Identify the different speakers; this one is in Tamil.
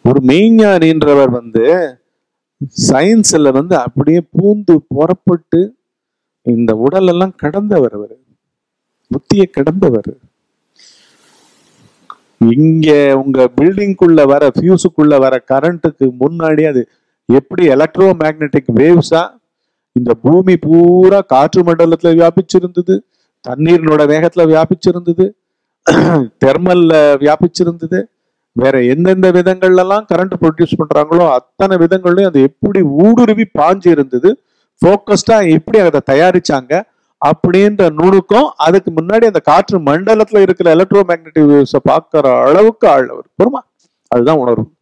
Speaker 1: ஒரு மெய்ஞானின்றவர் வந்து சயின்ஸ்ல வந்து அப்படியே பூந்து புறப்பட்டு இந்த உடல் எல்லாம் கடந்தவர் அவர் புத்தியை கடந்தவர் இங்க உங்க பில்டிங்குள்ள வர ஃபியூஸுக்குள்ள வர கரண்ட்டுக்கு முன்னாடி அது எப்படி எலக்ட்ரோ மேக்னெட்டிக் வேவ்ஸா இந்த பூமி பூரா காற்று மண்டலத்துல வியாபிச்சிருந்தது தண்ணீரினோட வேகத்துல வியாபிச்சிருந்தது தெர்மல்ல வியாபிச்சிருந்தது வேற எந்தெந்த விதங்கள்ல எல்லாம் கரண்ட் ப்ரொடியூஸ் பண்றாங்களோ அத்தனை விதங்கள்லயும் அது எப்படி ஊடுருவி பாஞ்சு இருந்தது ஃபோக்கஸ்டா எப்படி அதை தயாரிச்சாங்க அப்படின்ற நுணுக்கம் அதுக்கு முன்னாடி அந்த காற்று மண்டலத்துல இருக்கிற எலக்ட்ரோ மேக்னெட்டிக் வேவ்ஸை பார்க்கிற அளவுக்கு ஆள் அவர் பொறுமா அதுதான் உணர்வு